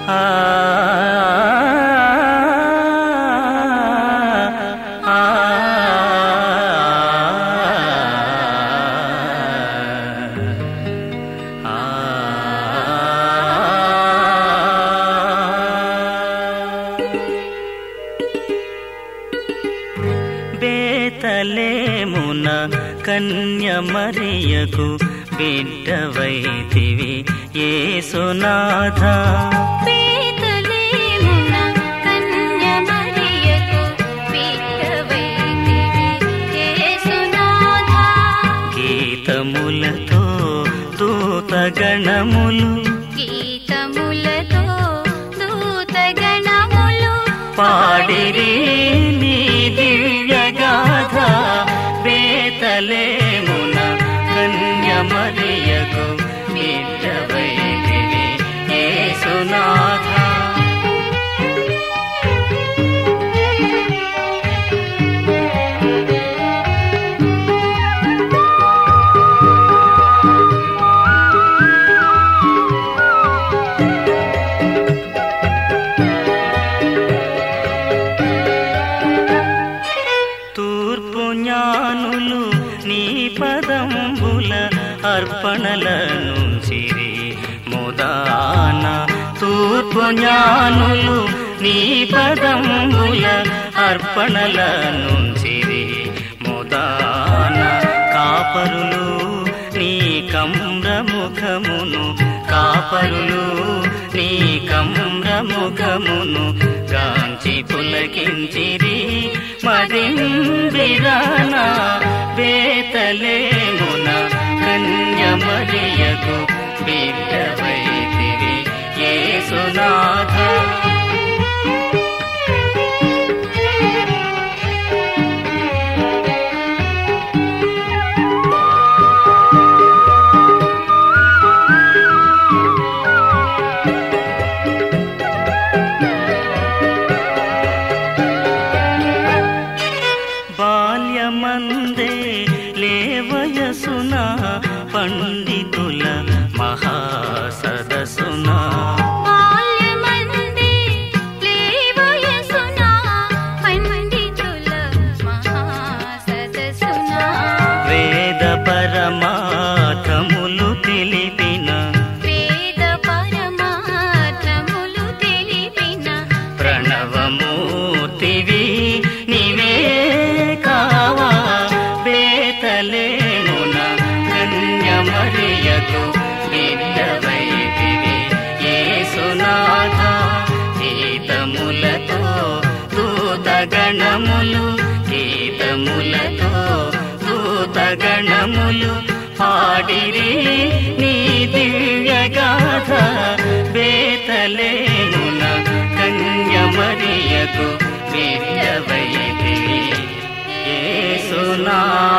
ఆ ఆ బేతలేమున కన్యమరియకు బిడ్డవైతివి ఏసునాథ బేతలేమున కన్యమరియకు బిడ్డవైతివి యేసునాథ. గీతములతో దూతగణములు గీతములతో దూతగణములు పాడిరి నీ దివ్యగాథ బేతలేమున కన్యమరియకు బిడ్డవైతివి ఏసునాథ తూర్పు జ్ఞానులు నీ పదంబుల అర్పణల నుంచిరి ముదాన తూర్పు జ్ఞానులు నీ పదంబుల అర్పణల నుంచిరి ముదాన కాపరులు నీ కమ్రముఖమును కాపరులు నీ కమ్రముఖమును గాంచి పులకించిరి మదింబిరాన బేతలేమున కన్యమరియకు బిడ్డవైతివి ఏసునాథ బాల్యమందే లేవయసున పండితుల మహాసదసున బాల్యమందే లేవయసున పండితుల మహాసదసున వేద పరమార్థములు తెలిపిన వేద పరమార్థములు తెలిపిన ప్రణవమూర్తివి నీవే కావా బేతలేమున కన్యమరియకు బిడ్డవైతివి ఏసునాథ గీతములతో దూతగణములు గీతములతో దూతగణములు పాడిరి నీ దివ్యగాథ బేతలేమున కన్యమరియకు బిడ్డవైతివి ఏసునాథ